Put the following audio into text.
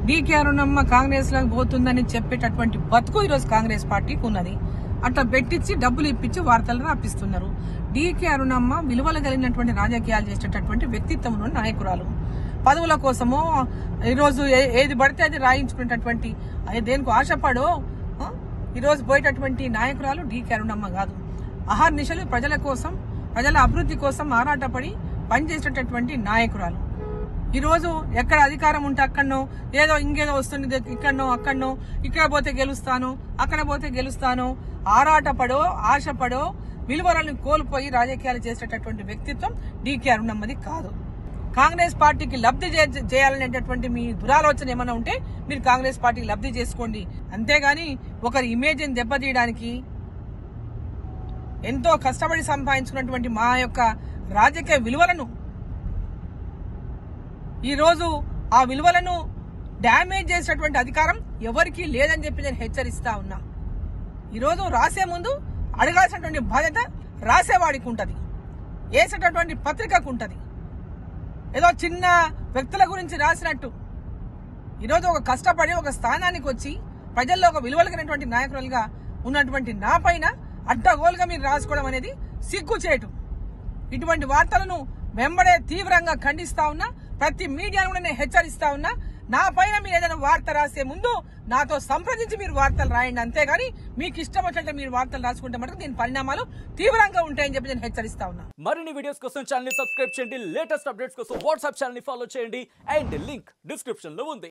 DK Arunamma Congress లోకి పోతుందని చెప్పేటటువంటి బతుకు ఈరోజు కాంగ్రెస్ పార్టీకి ఉన్నది అట్లా పెట్టించి డబ్బులు ఇప్పించి వార్తలు రాపిస్తున్నారు డీకే అరుణమ్మ విలువలు కలిగినటువంటి రాజకీయాలు చేసేటటువంటి వ్యక్తిత్వం ఉన్న నాయకురాలు పదవుల కోసమో ఈరోజు ఏ- ఏది పడితే అది రాయించుకునేటటువంటి అది దేనికి ఆశపడో ఆ? ఈరోజు పోయేటటువంటి నాయకురాలు డీకే అరుణమ్మ కాదు అహర్నిశలు ప్రజల కోసం ప్రజల అభివృద్ధి కోసం ఆరాటపడి పనిచేసేటటువంటి నాయకురాలు ఈ రోజు ఎక్కడ అధికారం ఉంటే అక్కడనో ఏదో ఇంకేదో వస్తుంది ఇది ఇక్కడనో అక్కడనో ఇక్కడ పోతే గెలుస్తాను అక్కడ పోతే గెలుస్తాను ఆరాటపడో ఆశపడో విలువలను కోల్పోయి రాజకీయాలు చేసేటటువంటి వ్యక్తిత్వం డీకే అరుణమ్మది కాదు కాంగ్రెస్ పార్టీకి లబ్ధి చే- చేయాలనేటటువంటి మీ దురాలోచన ఏమైనా ఉంటే మీరు కాంగ్రెస్ పార్టీకి లబ్ధి చేసుకోండి అంతేగాని ఒకరి ఇమేజ్ని దెబ్బతీయడానికి ఎంతో కష్టపడి సంపాదించుకున్నటువంటి మా యొక్క రాజకీయ విలువలను ఈ రోజు ఆ విలువలను డ్యామేజ్ చేసినటువంటి అధికారం ఎవరికీ లేదని చెప్పి నేను హెచ్చరిస్తా ఉన్నా ఈరోజు రాసే ముందు అడగాల్సినటువంటి బాధ్యత రాసేవాడికి ఉంటది వేసేటటువంటి పత్రికకు ఉంటది ఏదో చిన్న వ్యక్తుల గురించి రాసినట్టు ఈరోజు ఒక కష్టపడి ఒక స్థానానికి వచ్చి ప్రజల్లో ఒక విలువలగినటువంటి నాయకులుగా ఉన్నటువంటి నా పైన అడ్డగోలుగా మీరు రాసుకోవడం అనేది సిగ్గుచేటు ఇటువంటి వార్తలను వెంబడే తీవ్రంగా ఖండిస్తా ఉన్నా ప్రతి మీడియాను కూడా నేను హెచ్చరిస్తా ఉన్నా నా పైన మీరు ఏదైనా వార్త రాసే ముందు నాతో సంప్రదించి మీరు వార్తలు రాయండి అంతేగాని మీకు ఇష్టం వచ్చినట్టు మీరు వార్తలు రాసుకుంటే మటుకు దీని పరిణామాలు తీవ్రంగా ఉంటాయని చెప్పి నేను హెచ్చరిస్తా ఉన్నా మరిన్ని వీడియోస్ కోసం ఛానల్ ని సబ్స్క్రైబ్ చేయండి లేటెస్ట్ అప్డేట్స్ కోసం వాట్సాప్ ఛానల్ ని ఫాలో చేయండి అండ్ లింక్ డిస్క్రిప్షన్ లో ఉంది